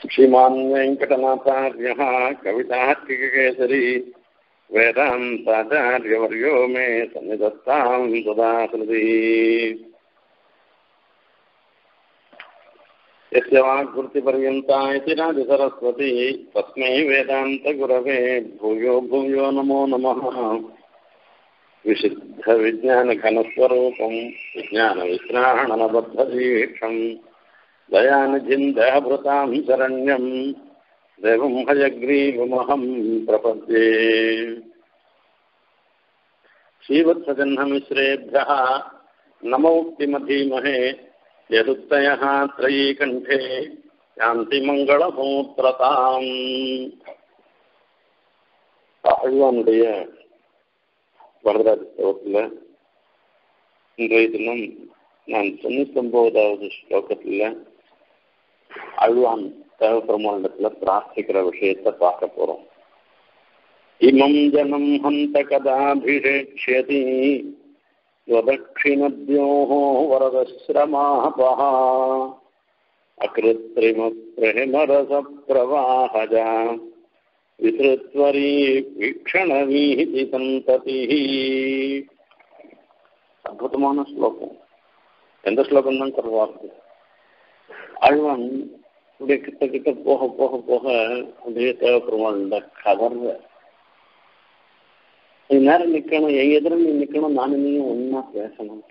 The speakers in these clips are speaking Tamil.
श्रीमान् वेङ्कटनाथार्यः कवितार्किककेसरी वेदान्ताचार्यवर्यो मे सन्निधत्तां सदा हृदि यस्य वाग्वृत्तिपर्यन्ता इति राजसरस्वती तस्मै वेदान्तगुरवे भूयो भूयो नमो नमः विशुद्धविज्ञानघनस्वरूपं विज्ञानविश्राणनबद्धदीक्षम् दयानिधिं दयाभृतां शरण्यं देवं हयग्रीवमहं प्रपद्ये श्रीवत्सजह्नमिश्रेभ्यः नमौक्तिमधीमहे यदुक्तयः त्रयीकण्ठे यान्ति மங்களசூத்திரதாம் அழ்வானுடைய வரதராஜ ஸ்லோகத்தில் இன்றைய தினம் நான் தொண்ணூத்தி ஒன்பதாவது ஸ்லோகத்தில் அழ்வான் தேவபெருமானிடத்தில் பிரார்த்திக்கிற விஷயத்தை பார்க்க போறோம் இமம் ஜனம் ஹந்த கதாபிஷேக்ஷதி स्वदक्षिणद्योः वरदश्रमापः अकृत्रिमप्रेमरसप्रवाहजा विसृत्वरी वीक्षणवीहिति சந்ததிः அற்புதமான ஸ்லோகம் எந்த ஸ்லோகம் தான் கருவார்கள் ஆழ்வான் அப்படியே கிட்ட கிட்ட போக போக போக அப்படியே தேவைப்படுவான் கதர்ற நீ நேரம் நிக்கணும் என் எதிர நீ நிக்கணும் நானும் நீயும் ஒன்னா பேசணும்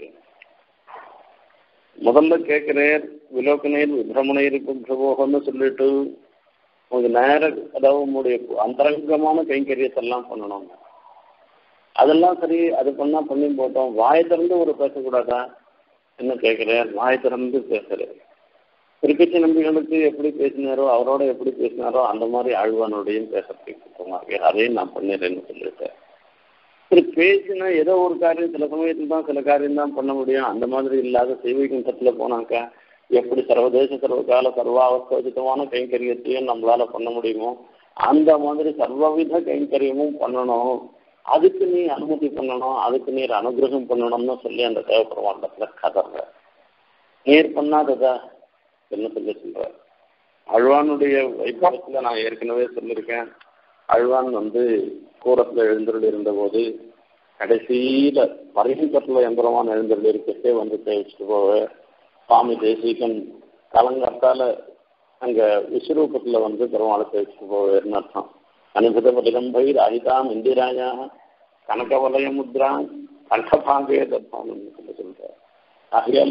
முதல்ல கேட்கிறேன் விலோக்கநீர் விபிரமணீர் பிரபோகம்னு சொல்லிட்டு உங்க நேர அதாவது உங்களுடைய அந்தரங்கமான கைங்கரியத்தெல்லாம் பண்ணணும் அதெல்லாம் சரி அது பண்ணா பண்ணி போட்டோம் வாய் திறந்து ஒரு பேசக்கூடாதா என்ன கேட்கிறேன் வாய் திறந்து பேசுறேன் திருக்கட்சி நம்பிகளுக்கு எப்படி பேசினாரோ அவரோட எப்படி பேசினாரோ அந்த மாதிரி ஆழ்வானோடையும் பேசுறதுக்கு அதையும் நான் பண்ணிடுறேன்னு சொல்லிட்டேன் சரி பேசினா ஏதோ ஒரு காரியம் சில சமயத்தில் தான் சில காரியம் தான் பண்ண முடியும் அந்த மாதிரி இல்லாத செய்விகண்டத்தில் போனாக்கா எப்படி சர்வதேச சர்வகால சர்வாவஸ்தோஜிதமான கைங்கரியத்தையும் நம்மளால பண்ண முடியுமோ அந்த மாதிரி சர்வவித கைங்கரியமும் பண்ணணும் அதுக்கு நீ அனுமதி பண்ணணும் அதுக்கு நீர் அனுகிரகம் பண்ணணும்னு சொல்லி அந்த தேவப்பிரமாண்டத்துல கதற நீர் பண்ணாததா என்ன சொல்லி சொல்ற அழ்வானுடைய வைபவத்துல நான் ஏற்கனவே சொல்லியிருக்கேன் அழ்வான் வந்து கூரத்துல எழுந்தருள் இருந்தபோது கடைசியில பரிசுக்கத்துல எந்திரமான எழுந்தருள் இருக்கே வந்து தேய்ச்சிட்டு போவ சுவாமி தேசிகன் கலங்கத்தால அங்க விஸ்வரூபத்துல வந்து பெருமாளை தேய்ச்சிட்டு போவேர்னு அர்த்தம் அனுபத வலிரம்பை ராஜிதாம் இந்திராயா கனகவலய முத்ரா கண்டபாங்கே தத்தான் சொல்லி சொல்ற ஆகையால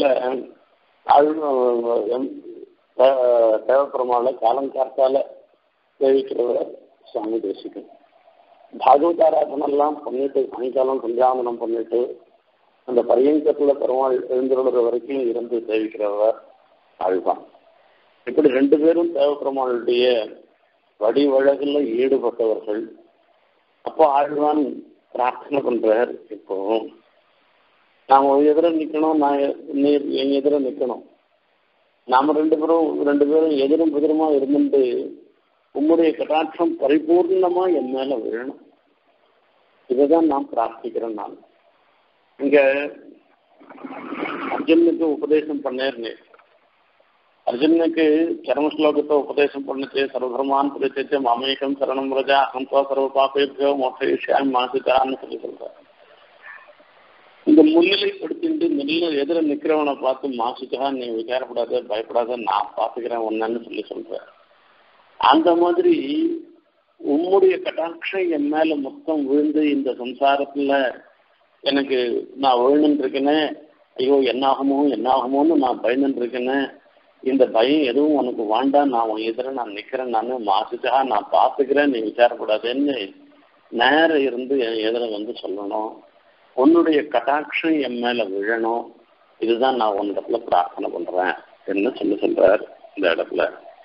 தேவப்பெருமாளை காலங்காத்தால சேவிக்கிறவர் சுவாமி தேசிகன் பாகவதாராதனெல்லாம் பண்ணிட்டு சாயங்காலம் சந்தியாவனம் பண்ணிட்டு அந்த பரியங்கத்துல பெருமாள் எழுந்துள்ள வரைக்கும் இருந்து சேவிக்கிறவர் ஆழ்வான் இப்படி ரெண்டு பேரும் தேவப்பெருமாளுடைய வடிவழகுல ஈடுபட்டவர்கள் அப்போ ஆழ்வான் பிரார்த்தனை பண்றார் இப்போ நாம் எதிர நிக்கணும் நான் நீர் என் எதிர நிக்கணும் நாம ரெண்டு பேரும் ரெண்டு பேரும் எதிரும் புதிரமா இருந்துட்டு உம்முடைய கட்டாட்சம் பரிபூர்ணமா என் மேல விழணும் இதைதான் நான் பிரார்த்திக்கிறேன் நான் இங்க அர்ஜுனுக்கு உபதேசம் பண்ணேர்னு அர்ஜுனுக்கு சரம ஸ்லோகத்தை உபதேசம் பண்ணுச்சு சர்வதர்மான் பிரிச்சு மாமேகம் சரணம் ரஜா அகம்பா சர்வ பாப்பேபியோ மோட்சம் மாசிதான்னு சொல்லி சொல்றாரு இந்த முன்னிலைப்படுத்திட்டு நெல்ல எதிர நிக்கிறவனை பார்த்து மாசுக்கா நீ விசாரப்படாத பயப்படாத நான் பாத்துக்கிறேன் ஒன்னு சொல்லி சொல்றேன் அந்த மாதிரி உம்முடைய கட்டாட்சம் என் மேல மொத்தம் விழுந்து இந்த சம்சாரத்துல எனக்கு நான் விழுந்துட்டு இருக்கேனே ஐயோ என்னாகுமோ என்னாகுமோன்னு நான் பயந்துட்டு இருக்கேனே இந்த பயம் எதுவும் உனக்கு வேண்டாம் நான் உன் எதிர நான் நிக்கிறேன் நான் மாசுக்கா நான் பாத்துக்கிறேன் நீ விசாரப்படாதேன்னு நேரம் இருந்து என் எதிர வந்து சொல்லணும் உன்னுடைய கட்டாட்சம் என் மேல விழணும் இதுதான் நான் உன்னிடத்துல பிரார்த்தனை பண்றேன் என்ன சொல்லி சொல்றார் இந்த இடத்துல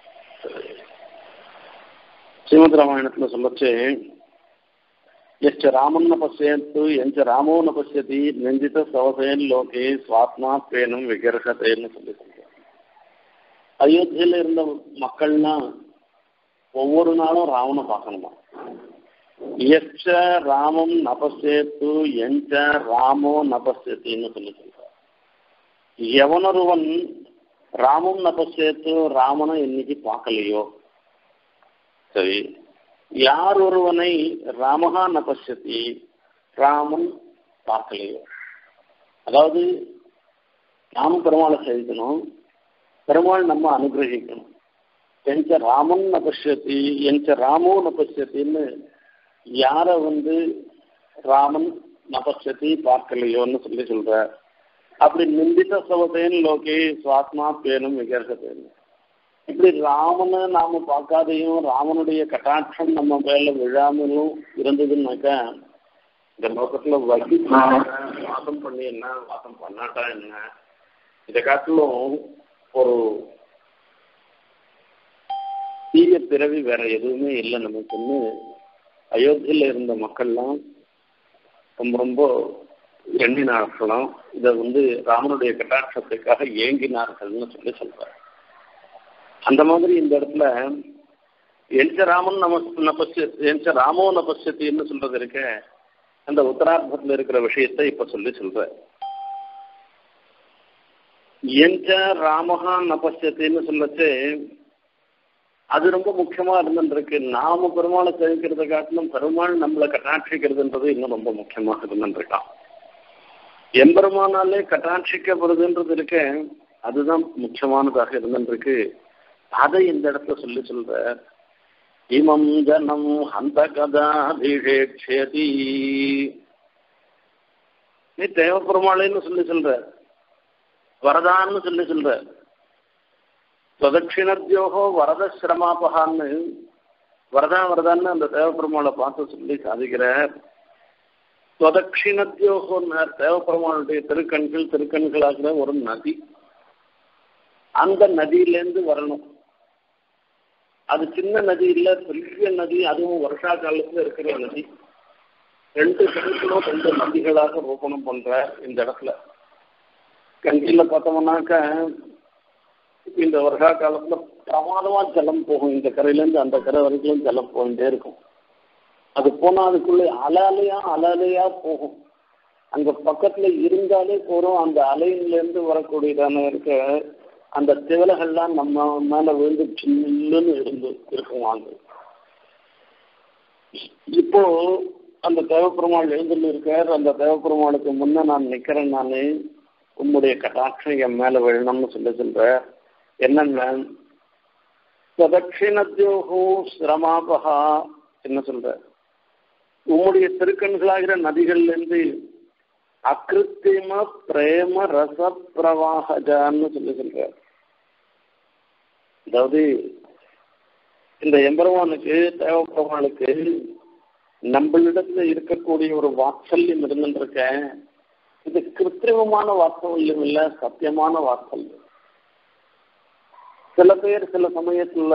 ஸ்ரீமத் ராமாயணத்துல சொல்லச்சு எச்ச ராமன் ந பசியத்து எஞ்ச ராமோ ந பசியதி நெஞ்சித சவசேன் லோகே சுவாத்மா பேனும் விகர்ஷதேன்னு சொல்லி சொல்றார் அயோத்தியில இருந்த மக்கள்னா ஒவ்வொரு நாளும் ராவனை பார்க்கணுமா எச்ச ராமம் நபசேத்து எஞ்ச ராமோ நபசேத்தின்னு சொல்லி சொல்றார் எவனொருவன் ராமம் நபசேத்து ராமனை இன்னைக்கு பார்க்கலையோ சரி யார் ஒருவனை ராமகா நபசதி ராமன் பார்க்கலையோ அதாவது நாம பெருமாளை சேவிக்கணும் பெருமாள் நம்ம அனுகிரகிக்கணும் எந்த ராமன் நபஷ்யத்தி எந்த ராமோ நபஷ்யத்தின்னு யாரை வந்து ராமன் நபஷ்யத்தி பார்க்கலையோன்னு சொல்லி சொல்ற அப்படி நிந்தித்த சவதேன் லோகே சுவாத்மா பேனும் விகர்கத்தேன் இப்படி ராமனை நாம பார்க்காதையும் ராமனுடைய கட்டாட்சம் நம்ம மேல விழாமலும் இருந்ததுன்னாக்கா இந்த லோகத்துல வகி வாசம் பண்ணி என்ன வாசம் பண்ணாட்டா என்ன இதை காட்டிலும் ஒரு தீய பிறவி வேற எதுவுமே இல்லை நமக்குன்னு அயோத்தியில இருந்த மக்கள்லாம் ரொம்ப ரொம்ப எண்ணினார்களாம் இதை வந்து ராமனுடைய கட்டாட்சத்துக்காக ஏங்கினார்கள்னு சொல்லி சொல்றாரு அந்த மாதிரி இந்த இடத்துல எந்த ராமன் நம நபஸ்ய எந்த ராமோ நபஸ்யத்தின்னு சொல்றது இருக்க அந்த உத்தரார்த்தத்தில் இருக்கிற விஷயத்தை இப்ப சொல்லி சொல்ற எந்த ராமஹா நபஸ்யத்தின்னு சொல்லச்சு அது ரொம்ப முக்கியமா இருந்துருக்கு நாம பெருமாளை சேவிக்கிறத காட்டிலும் பெருமாள் நம்மளை கட்டாட்சிக்கிறதுன்றது இன்னும் ரொம்ப முக்கியமாக இருந்துருக்கான் எம்பெருமானாலே கட்டாட்சிக்கப்படுதுன்றது இருக்க அதுதான் முக்கியமானதாக இருந்துருக்கு அதை இந்த இடத்துல சொல்லி சொல்ற இமம் ஜனம் ஹந்த கதாபிஷேக்ஷதி நீ தேவப்பெருமாளைன்னு சொல்லி சொல்ற வரதான்னு சொல்லி சொல்ற பிரதட்சிணத்யோகோ வரத சிரமாபகான்னு வரதா வரதான்னு அந்த தேவப்பெருமாளை பார்த்து சொல்லி சாதிக்கிறார் பிரதட்சிணத்யோகோ தேவப்பெருமாளுடைய திருக்கண்கள் திருக்கண்களாகிற ஒரு நதி அந்த நதியிலேருந்து வரணும் அது சின்ன நதி இல்ல பெரிய நதி அதுவும் வருஷா காலத்துல இருக்கிற நதி ரெண்டு கண்களும் ரெண்டு நதிகளாக ரோபணம் பண்ற இந்த இடத்துல கங்கில பார்த்தோம்னாக்க இந்த வருஷா காலத்துல பிரமாதமா ஜலம் போகும் இந்த கரையிலேருந்து அந்த கரை வரைக்கும் ஜலம் போயிட்டே இருக்கும் அது போனா அதுக்குள்ள அலை அலையா அலை அலையா போகும் அங்க பக்கத்துல இருந்தாலே போறோம் அந்த அலையிலேருந்து வரக்கூடியதான இருக்க அந்த திவலைகள்லாம் நம்ம மேல விழுந்து சில்லுன்னு இருந்து இருக்கும் அங்க இப்போ அந்த தேவப்பெருமாள் எழுந்துள்ள இருக்கார் அந்த தேவப்பெருமாளுக்கு முன்ன நான் நிக்கிறேன் நான் உம்முடைய கட்டாட்சம் என் மேல விழணும்னு சொல்லி சொல்ற என்னென்ன பிரதட்சிணத்யோகோ சிரமாபகா என்ன சொல்ற உம்முடைய திருக்கண்களாகிற நதிகள்ல இருந்து அகிருத்திம பிரேம ரச பிரவாகஜான்னு சொல்லி சொல்ற அதாவது இந்த எம்பெருமானுக்கு தேவப்பெருமானுக்கு நம்மளிடத்துல இருக்கக்கூடிய ஒரு வாத்சல்யம் இருந்துருக்க இது கிருத்திரிமமான வாத்சல்யம் இல்ல சத்தியமான வாத்சல்யம் சில பேர் சில சமயத்துல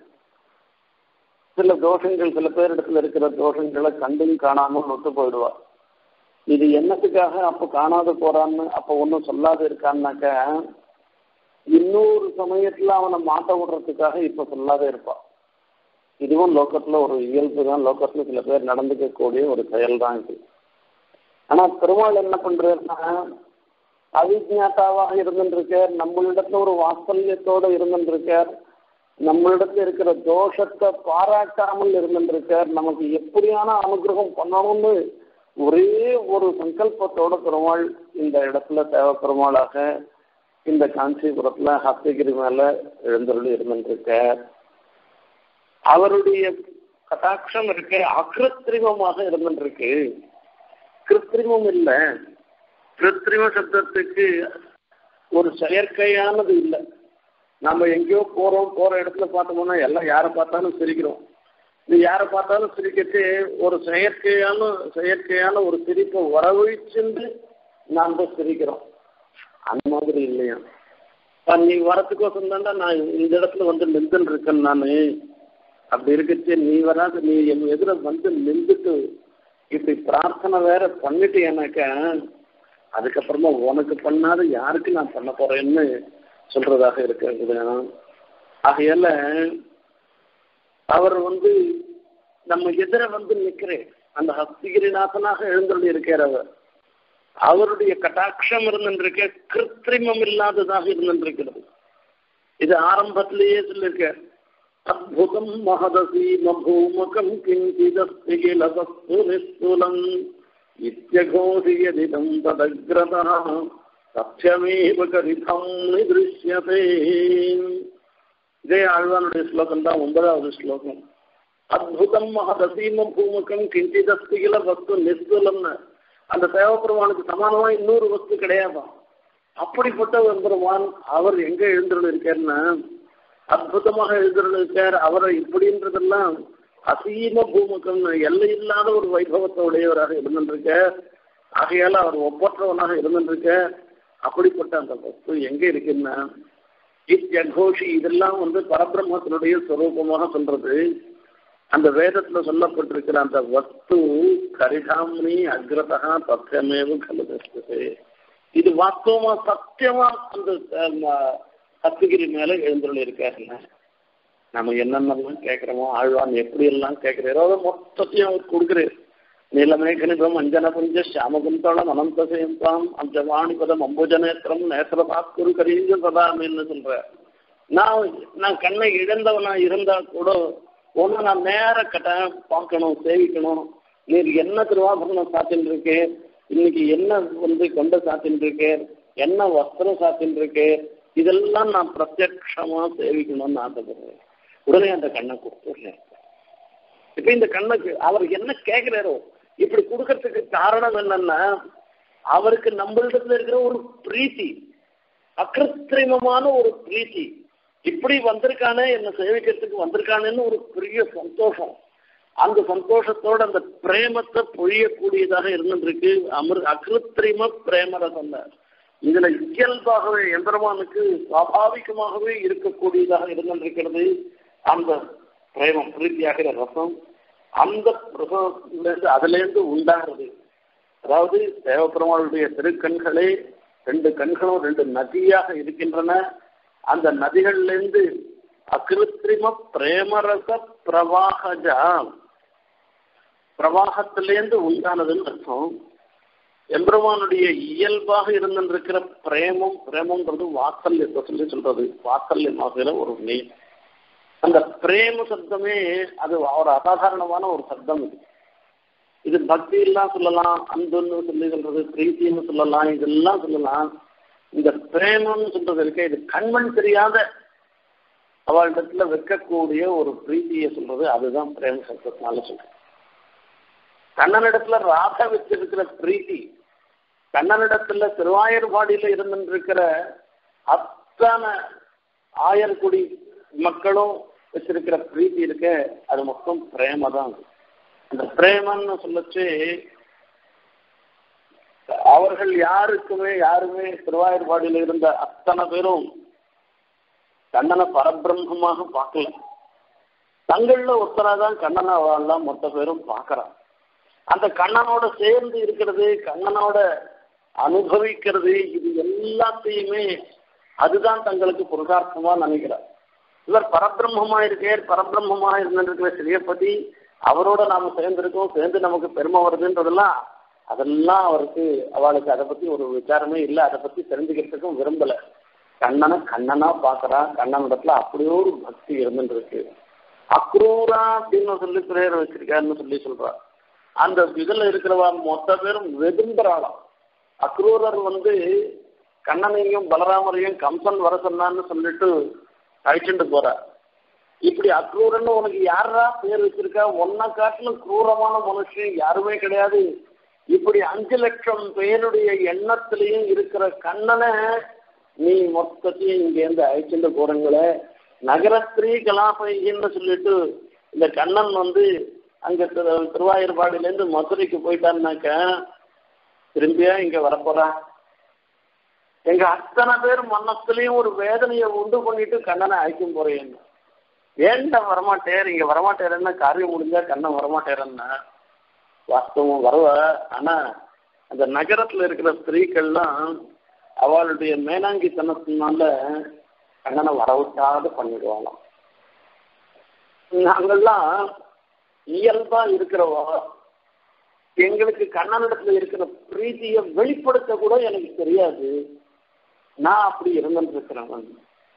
சில தோஷங்கள் சில பேர் இடத்துல இருக்கிற தோஷங்களை கண்டும் காணாமல் ஒத்து போயிடுவா இது என்னத்துக்காக அப்ப காணாத போறான்னு அப்ப ஒன்றும் சொல்லாத இருக்கான்னாக்க இன்னொரு சமயத்துல அவனை மாட்ட விடுறதுக்காக இப்ப சொல்லாத இருப்பான் இதுவும் லோக்கத்துல ஒரு இயல்பு தான் லோக்கத்துல சில பேர் நடந்துக்கக்கூடிய ஒரு செயல் தான் இது ஆனா பெருமாள் என்ன பண்றாருன்னா அவிஜாத்தாவாக இருந்துருக்கார் நம்மளிடத்துல ஒரு வாத்சல்யத்தோட இருந்துருக்கார் நம்மளிடத்துல இருக்கிற தோஷத்தை பாராட்டாமல் இருந்துருக்கார் நமக்கு எப்படியான அனுகிரகம் பண்ணணும்னு ஒரே ஒரு சங்கல்பத்தோட பெருமாள் இந்த இடத்துல தேவ பெருமாளாக இந்த காஞ்சிபுரத்துல ஹஸ்தகிரி மேல எழுந்தருள் இருந்துருக்கார் அவருடைய கட்டாட்சம் இருக்க அகிருத்திரிமமாக இருந்துருக்கு கிருத்திரிமம் இல்ல கிருத்திரிம சப்தத்துக்கு ஒரு செயற்கையானது இல்லை நம்ம எங்கேயோ போறோம் போற இடத்துல பார்த்தோம்னா எல்லாம் யாரை பார்த்தாலும் சிரிக்கிறோம் இது யாரை பார்த்தாலும் சிரிக்கச்சு ஒரு செயற்கையான செயற்கையான ஒரு சிரிப்பை வரவழிச்சுண்டு நாம் சிரிக்கிறோம் அந்த மாதிரி இல்லையா நீ வரத்துக்கோசம் தாண்டா நான் இந்த இடத்துல வந்து நின்றுன்னு இருக்கேன் நான் அப்படி இருக்கச்சு நீ வராது நீ என் எதிர வந்து நின்றுட்டு இப்படி பிரார்த்தனை வேற பண்ணிட்டு எனக்கு அதுக்கப்புறமா உனக்கு பண்ணாத யாருக்கு நான் பண்ண போறேன்னு சொல்றதாக இருக்கிறது ஆகையால அவர் வந்து நம்ம எதிர வந்து நிற்கிறேன் அந்த ஹஸ்திகிரிநாதனாக எழுந்தருளி இருக்கிற அவர் அவருடைய கட்டாட்சம் இருந்துருக்க கிருத்திரிமம் இல்லாததாக இருந்துருக்கிறது இது ஆரம்பத்திலேயே சொல்லியிருக்க அத்புதம் மகதசீம பூமகம் கிஞ்சிதஸ்தி கில வஸ்து நிஸ்துலம் இத்தியகோஷியதிதம் ததக்ரதா சத்தியமேவ கரிதம் நிதிருஷ்யதே இதே ஆழ்வானுடைய ஸ்லோகம் தான் ஒன்பதாவது ஸ்லோகம் அத்புதம் மகதசீம பூமகம் கிஞ்சிதஸ்தி கில வஸ்து நிஸ்துலம்னு அந்த தேவபெருமானுக்கு சமானமா இன்னொரு வஸ்து கிடையாதான் அப்படிப்பட்ட ஒரு பெருமான் அவர் எங்க எழுந்துள்ள இருக்காருன்னா அற்புதமாக எழுந்துள்ள இருக்கார் அவரை இப்படின்றதெல்லாம் அசீம பூமுகம் எல்லை இல்லாத ஒரு வைபவத்தை உடையவராக இருந்திருக்க ஆகையால அவர் ஒப்பற்றவனாக இருந்திருக்க அப்படிப்பட்ட அந்த வஸ்து எங்க இருக்குன்னா இத்தியகோஷி இதெல்லாம் வந்து பரபிரம்மத்தினுடைய ஸ்வரூபமாக சொல்றது அந்த வேதத்துல சொல்லப்பட்டிருக்கிற அந்த வஸ்து கரிதாம்னி அக்ரதா தத்தியமேவு கலதஸ்து இது வாஸ்தவமா சத்தியமா அந்த சத்துகிரி மேல எழுந்துள்ள இருக்காருங்க நம்ம என்னென்னலாம் கேட்கிறோமோ ஆழ்வான் எப்படி எல்லாம் கேட்கிறாரோ அதை மொத்தத்தையும் அவர் கொடுக்குறாரு நீலமேகனிபம் அஞ்சன புஞ்ச சாமகுந்தளம் அனந்த சேந்தாம் அந்த வாணிபதம் அம்புஜநேத்திரம் நேத்திரபாக்குரு கரீஞ்ச சதாமின்னு சொல்ற நான் நான் கண்ணை இழந்தவனா இருந்தா கூட ஒன்று நான் நேர கட்ட பார்க்கணும் சேவிக்கணும் நீர் என்ன திருவாபரணம் சாத்தின்னு இருக்கு இன்னைக்கு என்ன வந்து கொண்ட சாத்தின்னு இருக்கு என்ன வஸ்திரம் சாத்தின்னு இருக்கு இதெல்லாம் நான் பிரத்யட்சமா சேவிக்கணும்னு ஆசைப்படுறேன் உடனே அந்த கண்ணை கொடுத்துடுறேன் இப்ப இந்த கண்ணுக்கு அவர் என்ன கேட்கிறாரோ இப்படி கொடுக்கறதுக்கு காரணம் என்னன்னா அவருக்கு நம்மளிடத்துல இருக்கிற ஒரு பிரீத்தி அக்கிருத்திரிமமான ஒரு பிரீத்தி இப்படி வந்திருக்கானே என்ன சேவிக்கிறதுக்கு வந்திருக்கானேன்னு ஒரு பெரிய சந்தோஷம் அந்த சந்தோஷத்தோட அந்த பிரேமத்தை பொழியக்கூடியதாக இருந்துருக்கு அமிர் அகிருத்திரிம பிரேமரசம் இதுல இயல்பாகவே எம்பெருமானுக்கு சுவாபாவிகமாகவே இருக்கக்கூடியதாக இருந்திருக்கிறது அந்த பிரேமம் பிரீத்தியாகிற ரசம் அந்த பிரசவத்திலிருந்து அதுலேருந்து உண்டாகிறது அதாவது தேவப்பெருமாளுடைய திருக்கண்களே ரெண்டு கண்களும் ரெண்டு நதியாக இருக்கின்றன அந்த நதிகள்லேருந்து அகிருத்திரிம பிரேமரச பிரவாகஜா பிரவாகத்திலேருந்து உண்டானதுன்னு அர்த்தம் எம்பெருமானுடைய இயல்பாக இருந்திருக்கிற பிரேமம் பிரேமம்ன்றது வாத்சல்யத்தை சொல்லி சொல்றது வாத்சல்யமாகிற ஒரு நீர் அந்த பிரேம சப்தமே அது ஒரு அசாதாரணமான ஒரு சப்தம் இது இது பக்தியெல்லாம் சொல்லலாம் அன்புன்னு சொல்லி சொல்றது பிரீத்தின்னு சொல்லலாம் இதெல்லாம் சொல்லலாம் இந்த பிரேமம்னு சொல்றது இருக்க இது கண்மண் தெரியாத அவளிடத்துல வைக்கக்கூடிய ஒரு பிரீத்தியை சொல்றது அதுதான் பிரேம சப்தத்தினால சொல்றது கண்ணனிடத்துல ராதா வச்சிருக்கிற பிரீத்தி கண்ணனிடத்துல திருவாயூர்பாடியில இருந்துருக்கிற அத்தனை ஆயர்குடி மக்களும் வச்சிருக்கிற பிரீத்தி இருக்க அது மொத்தம் பிரேம தான் அந்த பிரேமன்னு சொல்லச்சு அவர்கள் யாருக்குமே யாருமே திருவாயூர்பாடியில இருந்த அத்தனை பேரும் கண்ணனை பரபிரம்மமாக பார்க்கல தங்கள்ல ஒருத்தராதான் கண்ணனை அவெல்லாம் மொத்த பேரும் பார்க்கறான் அந்த கண்ணனோட சேர்ந்து இருக்கிறது கண்ணனோட அனுபவிக்கிறது இது எல்லாத்தையுமே அதுதான் தங்களுக்கு புருஷார்த்தமா நினைக்கிறார் இவர் பரபிரம்மமா இருக்கார் பரபிரம்மமா இருந்திருக்கிற ஸ்ரீயப்பதி அவரோட நாம சேர்ந்திருக்கோம் சேர்ந்து நமக்கு பெருமை வருதுன்றதெல்லாம் அதெல்லாம் அவருக்கு அவளுக்கு அதை பத்தி ஒரு விசாரமே இல்லை அதை பத்தி தெரிஞ்சுக்கிறதுக்கும் விரும்பல கண்ணனை கண்ணனா பாக்குறா கண்ணனிடத்துல அப்படியே ஒரு பக்தி இருந்துருக்கு அக்ரூரா அப்படின்னு சொல்லி பிரேயர் வச்சிருக்காருன்னு சொல்லி சொல்றா அந்த இதுல இருக்கிறவா மொத்த பேரும் வெதும்புறாளாம் அக்ரூரர் வந்து கண்ணனையும் பலராமரையும் கம்சன் வர சொன்னான்னு சொல்லிட்டு அழிச்சுட்டு போறார் இப்படி அக்ரூரன்னு உனக்கு யாரா பேர் வச்சிருக்கா ஒன்ன காட்டிலும் குரூரமான மனுஷன் யாருமே கிடையாது இப்படி அஞ்சு லட்சம் பேருடைய எண்ணத்திலையும் இருக்கிற கண்ணனை நீ மொத்தத்தையும் இங்க இருந்து அழைச்சிட்டு போறீங்களே நகரஸ்திரீ கலாபைன்னு சொல்லிட்டு இந்த கண்ணன் வந்து அங்க திரு- திருவாயூர்பாடியிலேருந்து மதுரைக்கு போயிட்டான்னாக்க திரும்பியா இங்க வரப்போறா எங்க அத்தனை பேர் மனசுலயும் ஒரு வேதனையை உண்டு பண்ணிட்டு கண்ணனை அழைக்கும் போறேன் ஏன்டா வரமாட்டேர் இங்க வரமாட்டேருன்னா காரியம் முடிஞ்சா கண்ணன் வரமாட்டேரன்னா வாஸ்தவம் வருவ ஆனா அந்த நகரத்துல இருக்கிற ஸ்திரீக்கள்லாம் அவளுடைய மேனாங்கித்தனத்தினால கண்ணனை வரவிட்டாத பண்ணிடுவாங்களாம் நாங்கெல்லாம் இயல்பா இருக்கிறவா எங்களுக்கு கண்ணனிடத்துல இருக்கிற பிரீத்தியை வெளிப்படுத்த கூட எனக்கு தெரியாது நான் அப்படி இருந்துட்டு இருக்கிறவன்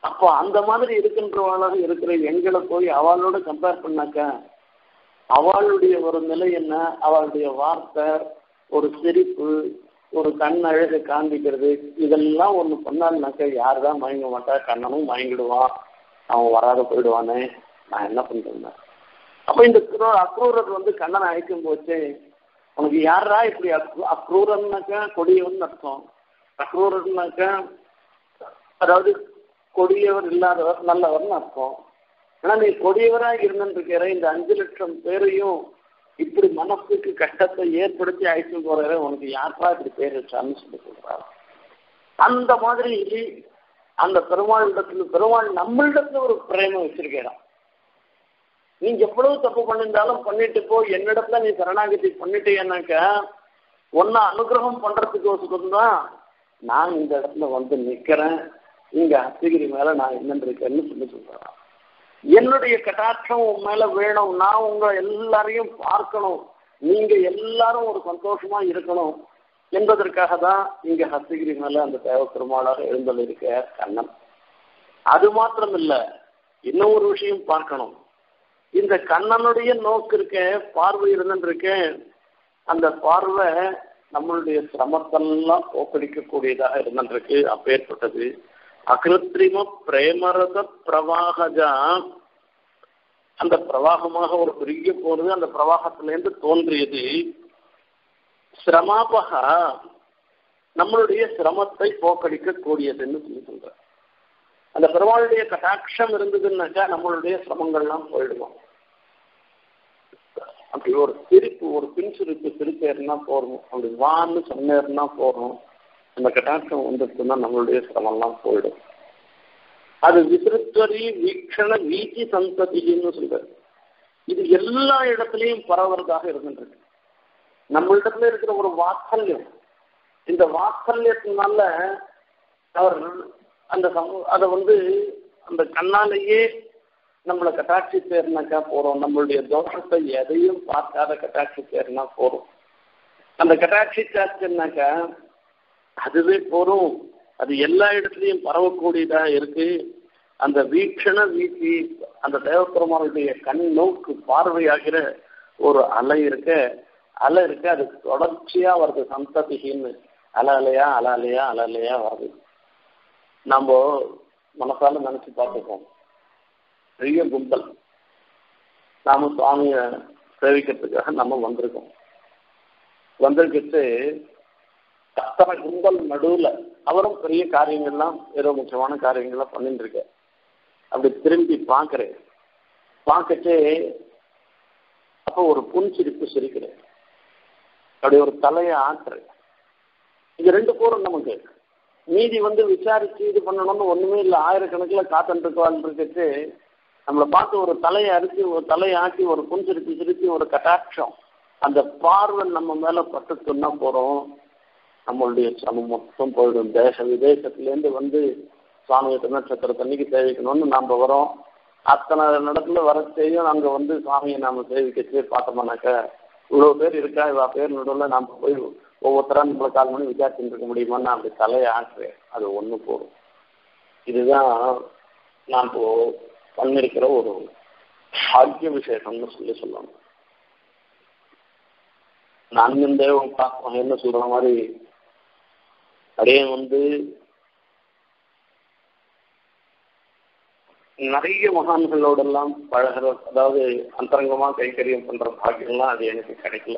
அப்போ அந்த மாதிரி இருக்கின்றவளாக இருக்கிற எங்களை போய் அவளோட கம்பேர் பண்ணாக்க அவளுடைய ஒரு நிலை என்ன அவளுடைய வார்த்தை ஒரு சிரிப்பு ஒரு கண் அழகை காண்பிக்கிறது இதெல்லாம் ஒண்ணு பண்ணாலுனாக்க யாருதான் மயங்க மாட்டா கண்ணனும் மயங்கிடுவான் அவன் வராத போயிடுவானே நான் என்ன பண்றேன் அப்ப இந்த குரூ- அக்ரூரர் வந்து கண்ணனை அழைக்கும் போச்சு உனக்கு யாரா இப்படி அக்ரூ- அக்ரூரன்னாக்கா கொடியவன் அர்த்தம் அக்ரூரர்னாக்கா அதாவது கொடியவர் இல்லாதவர் நல்லவர்னு அர்த்தம் ஆனா நீ கொடியவரா இருந்துருக்கிற இந்த அஞ்சு லட்சம் பேரையும் இப்படி மனசுக்கு கஷ்டத்தை ஏற்படுத்தி அழைச்சு போற உனக்கு யாரா இப்படி பேர் வச்சான்னு சொல்லி சொல்றாரு அந்த மாதிரி அந்த பெருமாளிடத்துல பெருமாள் நம்மளிடத்துல ஒரு பிரேமம் வச்சிருக்கிறான் நீ எவ்வளவு தப்பு பண்ணியிருந்தாலும் பண்ணிட்டு போ என்னிடத்துல நீ சரணாகதி பண்ணிட்டேன்னாக்க உன்னை அனுகிரகம் பண்றதுக்கு தான் நான் இந்த இடத்துல வந்து நிக்கிறேன் இங்க அத்திகிரி மேல நான் என்னன்னு இருக்கேன்னு சொல்லி சொல்றேன் என்னுடைய கட்டாட்சம் உன் மேல வேணும் நான் உங்க எல்லாரையும் பார்க்கணும் நீங்க எல்லாரும் ஒரு சந்தோஷமா இருக்கணும் என்பதற்காக தான் இங்க ஹஸ்தகிரி மேல அந்த தேவ பெருமாளாக எழுந்தல் இருக்க கண்ணன் அது மாத்திரம் இல்ல இன்னும் ஒரு விஷயம் பார்க்கணும் இந்த கண்ணனுடைய நோக்கு இருக்க பார்வை இருந்துருக்க அந்த பார்வை நம்மளுடைய சிரமத்தெல்லாம் போக்கடிக்கக்கூடியதாக இருந்துருக்கு அப்பேற்பட்டது அகிருத்திரிம பிரேமரத பிரவாகஜா அந்த பிரவாகமாக ஒரு பெரிய போறது அந்த பிரவாகத்திலேருந்து தோன்றியது சிரமாபகா நம்மளுடைய சிரமத்தை போக்கடிக்க கூடியதுன்னு சொல்லி சொல்ற அந்த பெருமாளுடைய கட்டாட்சம் இருந்ததுன்னாக்கா நம்மளுடைய சிரமங்கள்லாம் போயிடுவோம் அப்படி ஒரு சிரிப்பு ஒரு பின் சிரிப்பு சிரிப்பேர்னா போறோம் அப்படி வான்னு சொன்னேர்னா போறோம் அந்த கட்டாட்சம் வந்துருச்சுன்னா நம்மளுடைய சிரமம்லாம் போயிடும் அது விசிறுத்தரி வீக்ஷண வீச்சி சந்ததின்னு சொல்றாரு இது எல்லா இடத்துலையும் பரவுறதாக இருந்துருக்கு நம்மளிடத்துல இருக்கிற ஒரு வாத்சல்யம் இந்த வாத்சல்யத்தினால அவர் அந்த சமூ- அதை வந்து அந்த கண்ணாலேயே நம்மளை கட்டாட்சி சேர்னாக்கா போறோம் நம்மளுடைய தோஷத்தை எதையும் பார்க்காத கட்டாட்சி சேர்னா போறோம் அந்த கட்டாட்சி சாச்சுனாக்கா அதுவே போறோம் அது எல்லா இடத்துலையும் பரவக்கூடியதா இருக்கு அந்த வீக்ஷண வீசி அந்த தேவப்பெருமானுடைய கண் நோக்கு பார்வையாகிற ஒரு அலை இருக்க அலை இருக்கு அது தொடர்ச்சியா வருது சந்ததிகின்னு அலை அலையா அலை அலையா அலை அலையா வருது நம்ம மனசால நினைச்சு பார்த்துப்போம் பெரிய கும்பல் நாம சுவாமிய சேவிக்கிறதுக்காக நம்ம வந்திருக்கோம் வந்திருக்கிட்டு அத்தனை கும்பல் நடுவுல அவரும் பெரிய காரியங்கள்லாம் ஏதோ முக்கியமான காரியங்கள்லாம் பண்ணிட்டு இருக்க அப்படி திரும்பி பார்க்கிறேன் பார்க்கச்சே அப்போ ஒரு புன்சிரிப்பு சிரிக்கிறேன் அப்படி ஒரு தலையை ஆட்டுறேன் இது ரெண்டு போரும் நமக்கு மீதி வந்து விசாரிச்சு இது பண்ணணும்னு ஒண்ணுமே இல்லை ஆயிரக்கணக்கில் காத்துட்டு இருக்கவாள் இருக்கிறது நம்மளை பார்த்து ஒரு தலையை அரிச்சு ஒரு தலையை ஆட்டி ஒரு புன்சிரிப்பு சிரிச்சு ஒரு கட்டாட்சம் அந்த பார்வை நம்ம மேல பட்டு சொன்னா போறோம் நம்மளுடைய சமம் மொத்தம் போயிடும் தேச விதேசத்துலேருந்து வந்து சுவாமி திருநட்சத்திரத்தன்னைக்கு சேவிக்கணும்னு நாம் வரோம் அத்தனை இடத்துல வர செய்யும் அங்கே வந்து சுவாமியை நாம் சேவிக்கச்சு பார்த்தோம்னாக்க இவ்வளோ பேர் இருக்கா இவ்வளோ பேர் நடுவில் நாம் போய் ஒவ்வொருத்தரா நம்மளை கால் மணி விசாரிச்சுட்டு இருக்க முடியுமான்னு நான் அப்படி தலையை ஆட்டுறேன் அது ஒன்று போதும் இதுதான் நான் இப்போ பண்ணிருக்கிற ஒரு பாக்கிய விசேஷம்னு சொல்லி சொல்லணும் நான் தேவம் பார்ப்போம் என்ன சொல்ற மாதிரி அப்படியே வந்து நிறைய மகான்களோடெல்லாம் பழகிற அதாவது அந்தரங்கமா கைங்கரியம் பண்ற பாக்கியம்லாம் அது எனக்கு கிடைக்கல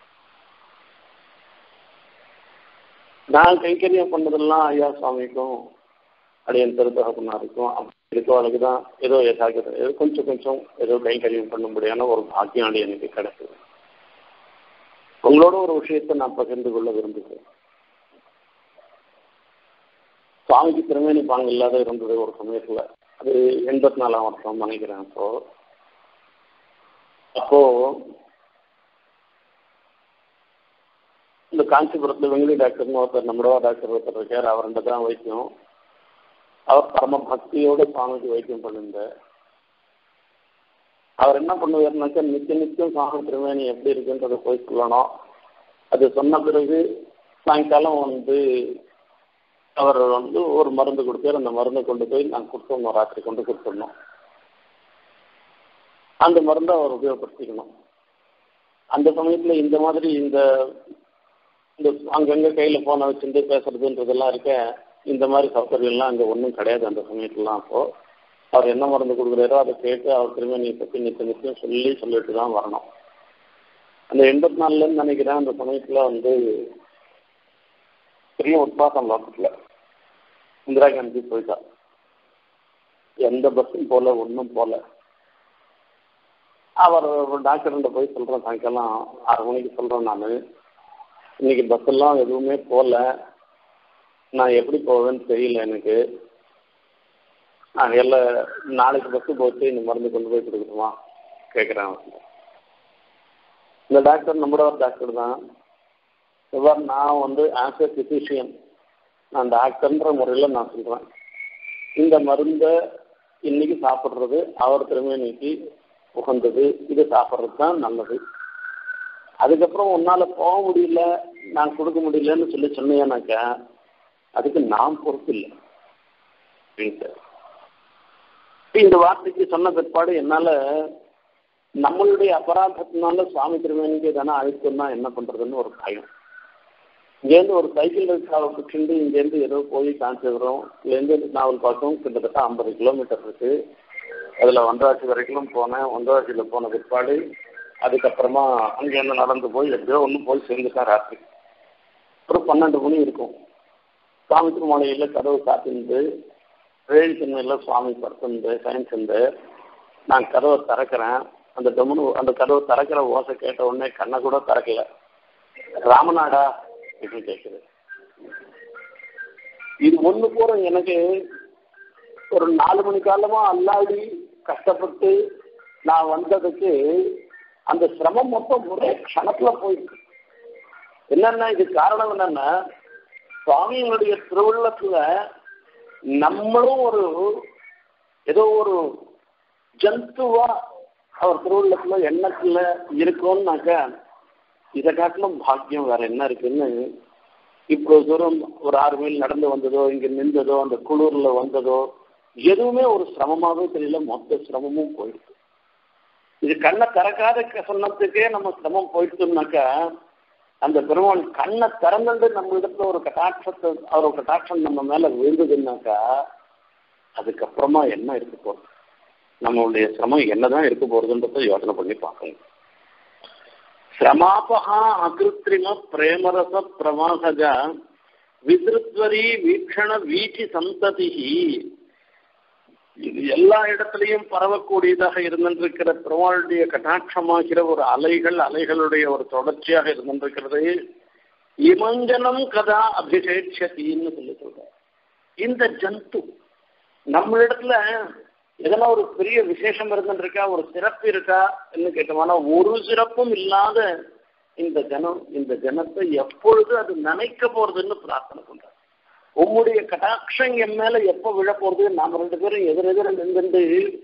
நான் கைங்கரியம் பண்ணதெல்லாம் ஐயா சுவாமிக்கும் அடியன் திருத்தகப்பனாருக்கும் அப்படி இருக்கவளுக்கு தான் ஏதோ ஏதாவது ஏதோ கொஞ்சம் கொஞ்சம் ஏதோ கைங்கரியம் பண்ணும்படியான ஒரு பாக்கியம் அது எனக்கு கிடைக்குது உங்களோட ஒரு விஷயத்தை நான் பகிர்ந்து கொள்ள விரும்புகிறேன் சுவாமிக்கு திருமேனி பாங்க இல்லாத இருந்தது ஒரு சமயத்துல அது எண்பத்தி நாலாம் வருஷம் நினைக்கிறேன் அப்போ அப்போ இந்த காஞ்சிபுரத்துல வெங்கடி டாக்டர்னு ஒருத்தர் நம்மளோட டாக்டர் ஒருத்தர் இருக்கார் அவர்கிட்ட தான் வைத்தியம் அவர் பரம பக்தியோட சுவாமிக்கு வைத்தியம் பண்ணிருந்தார் அவர் என்ன பண்ணுவாருனாக்கா நித்திய நித்தியம் சுவாமி திருமேனி எப்படி இருக்குன்றதை போய் சொல்லணும் அது சொன்ன பிறகு சாயங்காலம் வந்து அவர் வந்து ஒரு மருந்து கொடுத்தாரு அந்த மருந்தை கொண்டு போய் நாங்கள் கொடுத்துடணும் ராத்திரி கொண்டு கொடுத்துடணும் அந்த மருந்தை அவர் உபயோகப்படுத்திக்கணும் அந்த சமயத்தில் இந்த மாதிரி இந்த இந்த அங்கங்கே கையில் ஃபோனை வச்சுட்டு பேசுறதுன்றதெல்லாம் இருக்க இந்த மாதிரி சௌகரியம்லாம் அங்கே ஒன்றும் கிடையாது அந்த சமயத்துலலாம் அப்போது அவர் என்ன மருந்து கொடுக்குறாரோ அதை கேட்டு அவர் திரும்ப நீ பற்றி நிச்சயம் நிச்சயம் சொல்லி சொல்லிட்டு தான் வரணும் அந்த எண்பத்தி நாலுலன்னு நினைக்கிறேன் அந்த சமயத்தில் வந்து பெரிய உட்பாசம் லோக்கத்தில் இந்திரா காந்தி போயிட்டா எந்த பஸ்ஸும் போல ஒன்றும் போல அவர் டாக்டர்கிட்ட போய் சொல்கிறேன் சாயங்காலம் ஆறு மணிக்கு சொல்கிறேன் நான் இன்னைக்கு பஸ்ஸெல்லாம் எதுவுமே போகல நான் எப்படி போவேன்னு தெரியல எனக்கு நான் எல்லாம் நாளைக்கு பஸ்ஸு போச்சு இந்த மருந்து கொண்டு போய் கொடுக்கணுமா கேட்குறேன் இந்த டாக்டர் நம்மளோட ஒரு டாக்டர் தான் இவர் நான் வந்து ஆஸ் ஏ ஃபிசிஷியன் நான் டாக்டர்ன்ற முறையில் நான் சொல்கிறேன் இந்த மருந்தை இன்னைக்கு சாப்பிட்றது அவர் திரும்ப இன்னைக்கு உகந்தது இது சாப்பிட்றது தான் நல்லது அதுக்கப்புறம் உன்னால் போக முடியல நான் கொடுக்க முடியலன்னு சொல்லி சொன்னேன்னாக்கா அதுக்கு நான் பொறுப்பு இல்லை அப்படின்ட்டு இந்த வார்த்தைக்கு சொன்ன பிற்பாடு என்னால் நம்மளுடைய அபராதத்தினால சுவாமி திருமணிக்கு எதனா அழைத்தோம்னா என்ன பண்ணுறதுன்னு ஒரு பயம் இங்கேருந்து ஒரு சைக்கிள் ரிக்ஷாவை பிடிச்சிட்டு இங்கேருந்து ஏதோ போய் காஞ்சிபுரம் இதுலேருந்து நாவல் பார்க்கும் கிட்டத்தட்ட ஐம்பது கிலோமீட்டர் இருக்கு அதில் ஒன்றாட்சி வரைக்கும் போனேன் ஒன்றாட்சியில் போன பிற்பாடு அதுக்கப்புறமா அங்கேருந்து நடந்து போய் எப்படியோ ஒன்று போய் சேர்ந்துட்டேன் ராத்திரி ஒரு பன்னெண்டு மணி இருக்கும் சுவாமி திருமலையில் கதவு காத்திருந்து ரயில் சின்னையில் சுவாமி படுத்திருந்து சயின்ஸ் நான் கதவை திறக்கிறேன் அந்த டொமுனு அந்த கதவை திறக்கிற ஓசை கேட்ட உடனே கண்ணை கூட திறக்கல ராமநாடா அப்படின்னு கேட்குது இது ஒன்று பூரா எனக்கு ஒரு நாலு மணி காலமா அல்லாடி கஷ்டப்பட்டு நான் வந்ததுக்கு அந்த சிரமம் மொத்தம் ஒரே க்ஷணத்துல போயிருக்கு என்னன்னா இது காரணம் என்னன்னா சுவாமியினுடைய திருவுள்ளத்துல நம்மளும் ஒரு ஏதோ ஒரு ஜந்துவா அவர் திருவுள்ளத்துல எண்ணத்துல இருக்கோம்னாக்கா இதை காட்டிலும் பாக்கியம் வேற என்ன இருக்குன்னு இவ்வளவு தூரம் ஒரு ஆறு மைல் நடந்து வந்ததோ இங்க நின்றதோ அந்த குளூர்ல வந்ததோ எதுவுமே ஒரு சிரமமாவே தெரியல மொத்த சிரமமும் போயிடுது இது கண்ணை திறக்காத சொன்னதுக்கே நம்ம சிரமம் போயிடுச்சோம்னாக்கா அந்த பெருமான் கண்ணை திறந்துட்டு நம்ம இடத்துல ஒரு கட்டாட்சத்தை அவர் கட்டாட்சம் நம்ம மேல விழுந்ததுன்னாக்கா அதுக்கப்புறமா என்ன இருக்க போகுது நம்மளுடைய சிரமம் என்னதான் இருக்க போறதுன்றத யோசனை பண்ணி பார்க்கணும் சிரமாபகா அகிருத்திரிம பிரேமரச பிரவாசக விதிருத்வரி வீக்ஷண வீச்சி சந்ததி இது எல்லா இடத்துலையும் பரவக்கூடியதாக இருந்திருக்கிற பெருமாளுடைய கட்டாட்சமாகிற ஒரு அலைகள் அலைகளுடைய ஒரு தொடர்ச்சியாக இருந்திருக்கிறது இமஞ்சனம் கதா அபிஷேட்சத்தின்னு சொல்லி சொல்ற இந்த ஜந்து நம்மளிடத்துல எதனா ஒரு பெரிய விசேஷம் இருந்துருக்கா ஒரு சிறப்பு இருக்கா என்று கேட்டோம்னா ஒரு சிறப்பும் இல்லாத இந்த ஜனம் இந்த ஜனத்தை எப்பொழுது அது நினைக்க போறதுன்னு பிரார்த்தனை பண்ற உம்முடைய கட்டாட்சம் என் மேல எப்ப விழ போறது நாம ரெண்டு பேரும் எதிரெதிர நின்று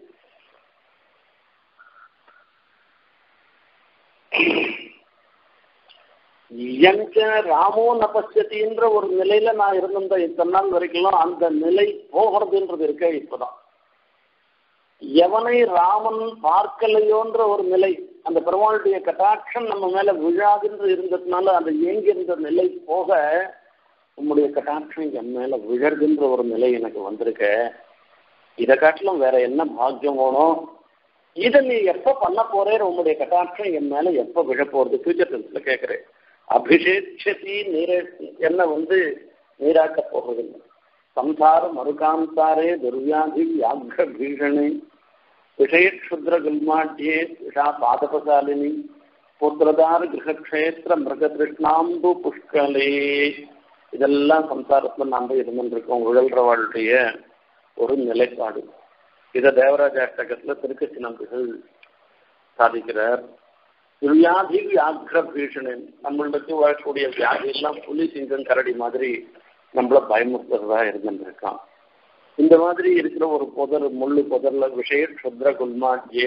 எங்க ராமோ நபஸ்யத்தின்ற ஒரு நிலையில நான் இருந்த இத்தனை நாள் வரைக்கும் அந்த நிலை போகிறதுன்றது இருக்க இப்பதான் எவனை ராமன் பார்க்கலையோன்ற ஒரு நிலை அந்த பெருமாளுடைய கட்டாட்சம் நம்ம மேல விழாதுன்று இருந்ததுனால அந்த ஏங்கிருந்த நிலை போக உம்முடைய கட்டாட்சம் என் மேல விழர்கின்ற ஒரு நிலை எனக்கு வந்திருக்க இதை காட்டிலும் வேற என்ன பாக்கியம் வேணும் இதை நீ எப்ப பண்ண போறே உம்முடைய கட்டாட்சம் என் மேல எப்ப விழ போறது ஃபியூச்சர் டென்ஸ்ல கேட்கிறேன் அபிஷேட்சதி நீர என்ன வந்து நீராக்க போவதில்லை ಸಂಸಾರ ಮರುಕಾಂತಾರೇ ದುರ್ವ್ಯಾಧಿ ವ್ಯಾಘ್ರ ಭೀಷಣೆ ವಿಷಯಕ್ಷುದ್ರ ಗುಲ್ಮಾಢ್ಯೆ ವಿಷಾ ಪಾದಪಶಾಲಿನಿ புத்திரதார் கிரகக்ஷேத்திர மிருகதிருஷ்ணாம்பு புஷ்கலே இதெல்லாம் சம்சாரத்தில் நாம் இருந்துருக்கோம் உழல்றவாளுடைய ஒரு நிலைப்பாடு இதை தேவராஜ அஷ்டகத்தில் திருக்கச்சி நம்பிகள் சாதிக்கிறார் வியாதி வியாக்ர பீஷணன் நம்மளுக்கு வரக்கூடிய வியாதி எல்லாம் புலி சிங்கம் கரடி மாதிரி நம்மள பயமுறுத்துறதா இருந்துருக்கான் இந்த மாதிரி இருக்கிற ஒரு புதர் முள்ளு புதர்ல விஷய சுத்ர குல்மா ஜே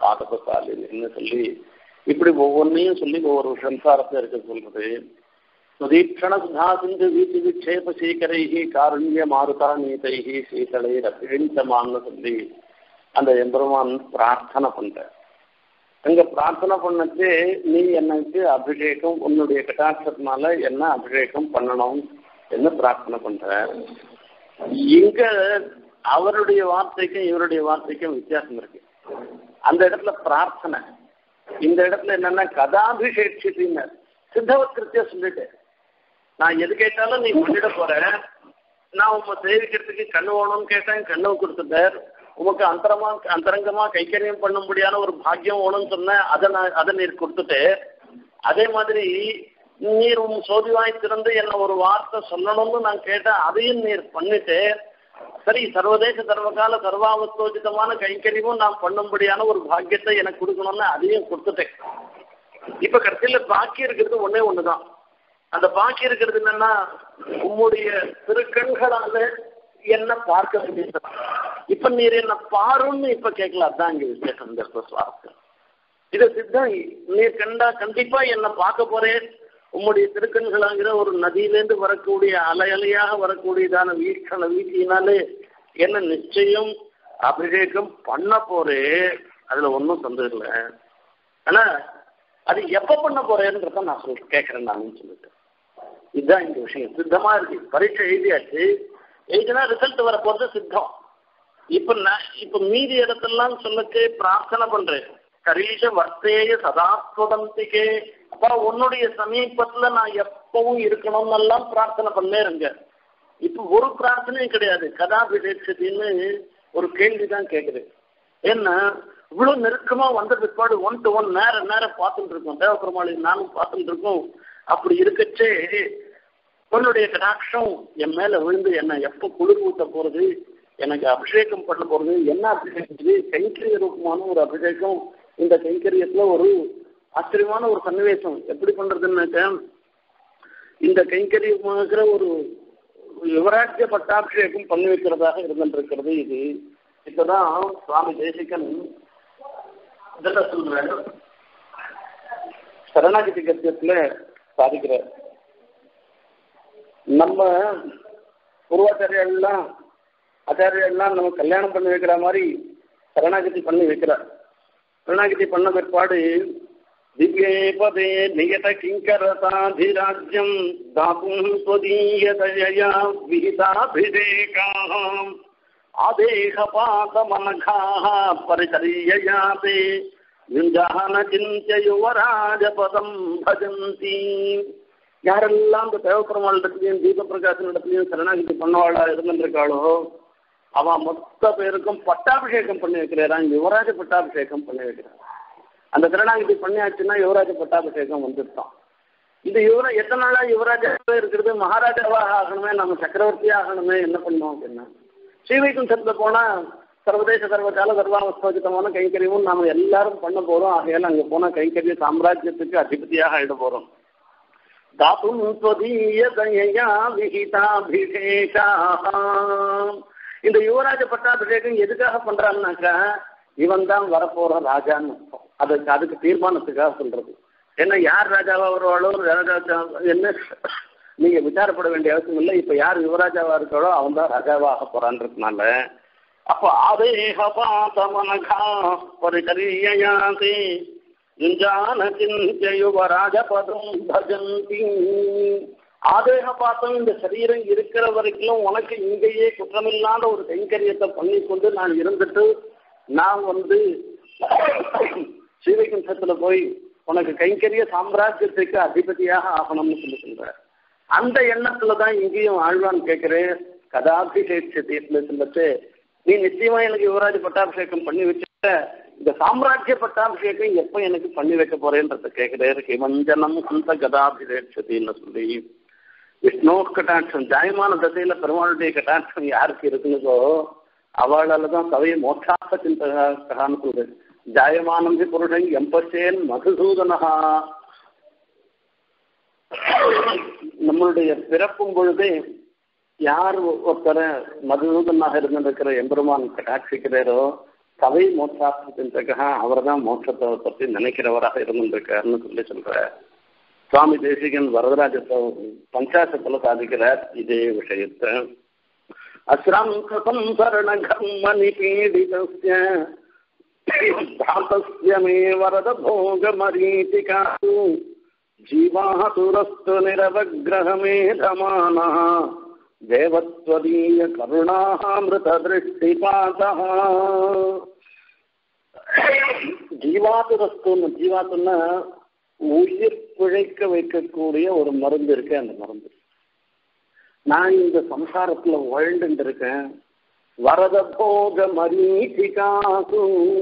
பாதபசாலின்னு சொல்லி இப்படி ஒவ்வொன்றையும் சொல்லி ஒவ்வொரு சம்சாரத்தை இருக்க சொல்றது சுதீக்ஷண சுதா சிந்து வீதி விக்ஷேப சீக்கரைஹி காருண்ய மாருதா நீதைஹி சீதளை ரப்பிழிந்தமான்னு சொல்லி அந்த எம்பெருமான் பிரார்த்தனை பண்ற அங்க பிரார்த்தனை பண்ணச்சு நீ எனக்கு அபிஷேகம் உன்னுடைய கட்டாட்சத்தினால என்ன அபிஷேகம் பண்ணணும் என்ன பிரார்த்தனை பண்ற இங்க அவருடைய வார்த்தைக்கும் இவருடைய வார்த்தைக்கும் வித்தியாசம் இருக்கு அந்த இடத்துல பிரார்த்தனை இந்த இடத்துல என்னன்னா கதாபிஷேக்ஷித்தின்னு சித்தவத்கிருத்திய சொல்லிட்டேன் நான் எது கேட்டாலும் நீ பண்ணிட போற நான் உங்க சேவிக்கிறதுக்கு கண்ணு வேணும்னு கேட்டேன் கண்ணு கொடுத்துட்டார் உமக்கு அந்தரமா அந்தரங்கமா கைக்கரியம் பண்ண முடியாத ஒரு பாக்கியம் வேணும்னு சொன்ன அதை நான் அதை நீர் கொடுத்துட்டு அதே மாதிரி நீர் உன் சோதிவாய் திறந்து என்ன ஒரு வார்த்தை சொல்லணும்னு நான் கேட்டேன் அதையும் நீர் பண்ணிட்டு சரி சர்வதேச சர்வகால சர்வாவஸ்தோஜிதமான கைக்கரியமும் நான் பண்ணும்படியான ஒரு பாக்கியத்தை எனக்கு கொடுக்கணும்னு அதையும் கொடுத்துட்டேன் இப்ப கடைசியில பாக்கி இருக்கிறது ஒன்னே ஒண்ணுதான் அந்த பாக்கி இருக்கிறது என்னன்னா உம்முடைய திருக்கண்களால என்ன பார்க்க முடியுது இப்ப நீர் என்ன பாருன்னு இப்ப கேட்கல அதான் இங்க விசேஷம் இந்த இடத்துல சுவாரஸ்யம் இது சித்தம் நீர் கண்டா கண்டிப்பா என்ன பார்க்க போறேன் உம்முடைய திருக்கண்களாங்கிற ஒரு நதியிலேருந்து வரக்கூடிய அலை அலையாக வரக்கூடியதான வீழ்ச்சன வீழ்ச்சியினாலே என்ன நிச்சயம் அபிஷேகம் பண்ண போறே அதுல ஒன்றும் சந்தேகம் இல்லை ஆனா அது எப்ப பண்ண போறேன்றத நான் சொல் கேட்கறேன் நான் சொல்லிட்டு இதுதான் இந்த விஷயம் சித்தமா இருக்கு பரீட்சை எழுதியாச்சு எழுதினா ரிசல்ட் வர போறது சித்தம் இப்ப நான் இப்ப மீதி இடத்தெல்லாம் சொல்லக்கு பிரார்த்தனை பண்றேன் கரீஷ வர்த்தேய சதாஸ்வதந்திகே அப்பா உன்னுடைய சமீபத்துல நான் எப்பவும் இருக்கணும்னு எல்லாம் பிரார்த்தனை பண்ணேருங்க இப்ப ஒரு பிரார்த்தனையும் கிடையாது கதாபிஷேட்சத்தின்னு ஒரு கேள்விதான் கேக்குது ஏன்னா இவ்வளவு நெருக்கமா வந்த பிற்பாடு ஒன் டு ஒன் நேர நேரம் பார்த்துட்டு இருக்கோம் தேவபெருமாளி நானும் பார்த்துட்டு இருக்கோம் அப்படி இருக்கச்சே உன்னுடைய கடாட்சம் என் மேல விழுந்து என்ன எப்ப குளிர் ஊத்த போறது எனக்கு அபிஷேகம் பண்ண போறது என்ன அபிஷேகம் இது கைங்கரிய ரூபமான ஒரு அபிஷேகம் இந்த கைங்கரியத்துல ஒரு ஆச்சரியமான ஒரு சன்னிவேசம் எப்படி பண்றதுன்னாக்க இந்த கைங்கரியமாகிற ஒரு யுவராஜ்ய பட்டாபிஷேகம் பண்ணி வைக்கிறதாக இருந்திருக்கிறது இது இப்பதான் சுவாமி தேசிகன் இதெல்லாம் சொல்றாரு சரணாகதி கத்தியத்துல சாதிக்கிறார் நம்ம பூர்வாச்சாரியெல்லாம் ஆச்சாரியெல்லாம் நம்ம கல்யாணம் பண்ணி வைக்கிற மாதிரி சரணாகதி பண்ணி வைக்கிறார் சரணாகதி பண்ண பிற்பாடு திவ்யே பதே நியத கிங்கரதாதிராஜ்யம் தாபும் ஸ்வதீயதயா விஹிதாபிஷேகாம் ஆதேகபாதமனகாः परिचर्ययाते யுஞ்சான சிந்திய யுவராஜபதம் பஜந்தி யாரெல்லாம் இந்த தேவப்பெருமாள் இடத்துலையும் தீப பிரகாசன் இடத்துலையும் சரணாகதி பண்ணவாளா இருந்திருக்காளோ அவன் மொத்த பேருக்கும் பட்டாபிஷேகம் பண்ணி வைக்கிறான் யுவராஜ பட்டாபிஷேகம் பண்ணி வைக்கிறான் அந்த சரணாகதி பண்ணியாச்சுன்னா யுவராஜ பட்டாபிஷேகம் வந்துட்டான் இந்த யுவரா எத்தனை நாளா யுவராஜாவே இருக்கிறது மகாராஜாவாக ஆகணுமே நம்ம சக்கரவர்த்தி ஆகணுமே என்ன பண்ணோம் அப்படின்னா ஸ்ரீவைகுண்டத்தில் போனா சர்வதேச சர்வகால சர்வாவஸ்தோஜிதமான கைங்கரியமும் நாம எல்லாரும் பண்ண போறோம் ஆகையால அங்க போனா கைங்கரிய சாம்ராஜ்யத்துக்கு அதிபதியாக ஆயிட போறோம் தாத்தும் ஸ்வதீய தயா விஹிதாபிஷேகா இந்த யுவராஜ பட்டாபிஷேகம் எதுக்காக பண்றான்னாக்கா இவன் தான் வரப்போற ராஜான்னு அர்த்தம். அதுக்கு அதுக்கு தீர்மானத்துக்காக சொல்றது ஏன்னா யார் ராஜாவா வருவாளோ ராஜா என்ன நீங்க விசாரப்பட வேண்டிய அவசியம் இல்லை இப்ப யார் யுவராஜாவா இருக்காளோ அவன் தான் ராஜாவா ஆக போறான்றதுனால அப்போ ஆதேகபாதமனகா பரிகரியாதே யுஞ்சான சிந்திய யுவராஜபதம் பஜந்தி ஆதேகபாதம் இந்த சரீரம் இருக்கிற வரைக்கும் உனக்கு இங்கேயே குற்றமில்லாத ஒரு கைங்கரியத்தை பண்ணி கொண்டு நான் இருந்துட்டு நான் வந்து ஸ்ரீவைகுண்டத்துல போய் உனக்கு கைங்கரிய சாம்ராஜ்யத்துக்கு அதிபதியாக ஆகணும்னு சொல்லி சொல்றார் அந்த எண்ணத்துல தான் இங்கேயும் ஆழ்வான் கேட்கிறேன் கதாபிஷேகத்துல சொல்லிட்டு நீ நிச்சயமா எனக்கு யுவராஜ பட்டாபிஷேகம் பண்ணி வச்சுட்ட இந்த சாம்ராஜ்ய பட்டாபிஷேகம் எப்ப எனக்கு பண்ணி வைக்க போறேன்றத கேட்கிறேன் ஹிமஞ்சனம் அந்த கதாபிஷேகத்தின்னு சொல்லி விஷ்ணு கட்டாட்சம் ஜாயமான தசையில பெருமாளுடைய கட்டாட்சம் யாருக்கு இருக்குங்கோ அவளால தான் சபையை மோட்சார்த்த சிந்தகான்னு சொல்றது ஜாயமானம் ஹி புருஷன் எம்பசேன் மதுசூதனஹா நம்மளுடைய பிறப்பும் பொழுதே யார் ஒருத்தரை மதுசூதனாக இருந்திருக்கிற எம்பெருமான் கட்டாட்சிக்கிறாரோ சபை மோட்சார்த்த சிந்தகா அவர் தான் மோட்சத்தை பற்றி நினைக்கிறவராக இருந்திருக்காருன்னு சொல்லி சொல்ற சுவாமி தேசிகன் வரதராஜ பஞ்சாசத்துல சாதிக்கிறார் இதே விஷயத்தை அஸ்ராந்தம் சரணகர்ம நிபீடிதஸ்ய தாத்தஸ்ய மே வரத போகமரீதிகாசு ஜீவாசுரஸ்து நிரவகிரகமேதமானः தேவத்வதீய கருணாமிருத திருஷ்டிபாதः ஜீவாசுரஸ்துன்னு ஜீவாசுன்னா உயிர் பிழைக்க வைக்கக்கூடிய ஒரு மருந்து இருக்கு அந்த மருந்து நான் இந்த சம்சாரத்துல வாழ்ந்துட்டு இருக்கேன் வரத போக மரீச்சிகாசு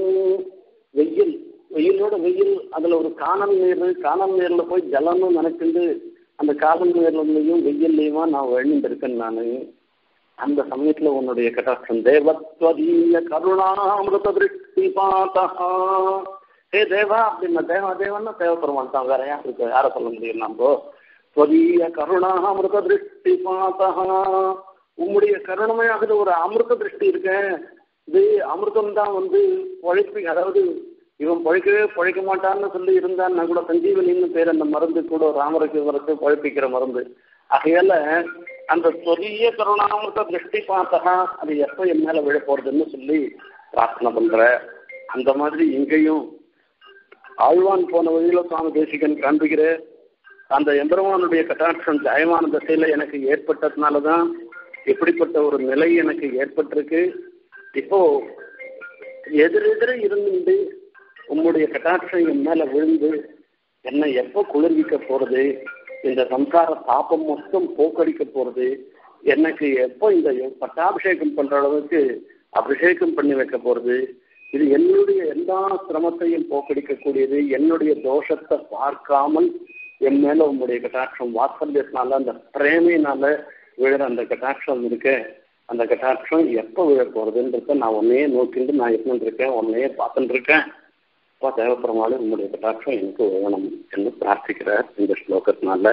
வெயில் வெயிலோட வெயில் அதுல ஒரு காணல் நீர் காணல் நீர்ல போய் ஜலம்னு நினைச்சுட்டு அந்த காணல் நீர்லையும் வெயில்லையுமா நான் வாழ்ந்துட்டு இருக்கேன் நான் அந்த சமயத்துல உன்னுடைய கட்டாட்சம் தேவத்வதீய கருணாமிருத திருஷ்டி பாத்தா ஹே தேவா அப்படின்னா தேவா தேவன்னா தேவப்பெருமான் தான் வேற யார் இருக்கு யார சொல்ல முடியும் நம்ம ஸ்வதீய கருணாமிருத திருஷ்டி பாத்தா உம்முடைய கருணமையாகுது ஒரு அமிர்த திருஷ்டி இருக்கு இது அமிர்தம் தான் வந்து பழைப்பி அதாவது இவன் பழைக்கவே பழைக்க மாட்டான்னு சொல்லி இருந்தான்னா கூட சஞ்சீவனின்னு பேர் அந்த மருந்து கூட ராமருக்கு இவருக்கு பழைப்பிக்கிற மருந்து ஆகையால அந்த சொரிய கருணாமிருத திருஷ்டி பார்த்தா அது எப்ப என் மேல விழ போறதுன்னு சொல்லி பிரார்த்தனை பண்ற அந்த மாதிரி இங்கேயும் ஆழ்வான் போன வழியில சுவாமி தேசிகன் காண்பிக்கிற அந்த எம்பெருமானுடைய கட்டாட்சம் ஜெயமான திசையில எனக்கு ஏற்பட்டதுனாலதான் இப்படிப்பட்ட ஒரு நிலை எனக்கு ஏற்பட்டிருக்கு இப்போ எதிரெதிர இருந்துட்டு உம்முடைய கட்டாட்சம் என் மேல விழுந்து என்னை எப்போ குளிர்விக்க போறது இந்த சம்சார தாபம் மொத்தம் போக்கடிக்க போறது எனக்கு எப்போ இந்த பட்டாபிஷேகம் பண்ற அளவுக்கு அபிஷேகம் பண்ணி வைக்க போறது இது என்னுடைய எல்லா சிரமத்தையும் போக்கடிக்கக்கூடியது என்னுடைய தோஷத்தை பார்க்காமல் என் மேல உங்களுடைய கட்டாட்சம் வாத்சல்யத்தினால அந்த பிரேமையினால விழுற அந்த கட்டாட்சம் இருக்கு அந்த கட்டாட்சம் எப்போ விழ போறதுன்றத நான் உன்னையே நோக்கிட்டு நான் இருந்துட்டு இருக்கேன் உன்னையே பார்த்துட்டு இருக்கேன் அப்பா தேவப்பெருமாள் உங்களுடைய கட்டாட்சம் எனக்கு வேணும் என்று பிரார்த்திக்கிறார் இந்த ஸ்லோகத்தினால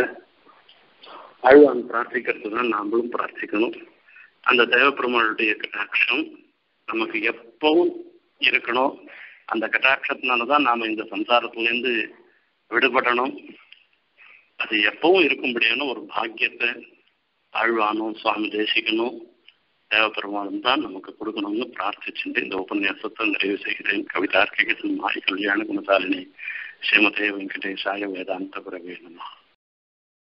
அழுவான் பிரார்த்திக்கிறது தான் நாமளும் பிரார்த்திக்கணும் அந்த தேவப்பெருமாளுடைய கட்டாட்சம் நமக்கு எப்பவும் இருக்கணும் அந்த கட்டாட்சத்தினால தான் நாம் இந்த சம்சாரத்திலேருந்து விடுபடணும் அது எப்பவும் இருக்கும்படியான ஒரு பாக்கியத்தை ஆழ்வானும் சுவாமி தேசிகனும் தேவபெருமானும் தான் நமக்கு கொடுக்கணும்னு பிரார்த்திச்சுட்டு இந்த உபன்யாசத்தை நிறைவு செய்கிறேன் கவிதார்க்கிக மாய் கல்யாண குணசாலினி ஸ்ரீமதே வெங்கடேசாய வேதாந்த குரவே நம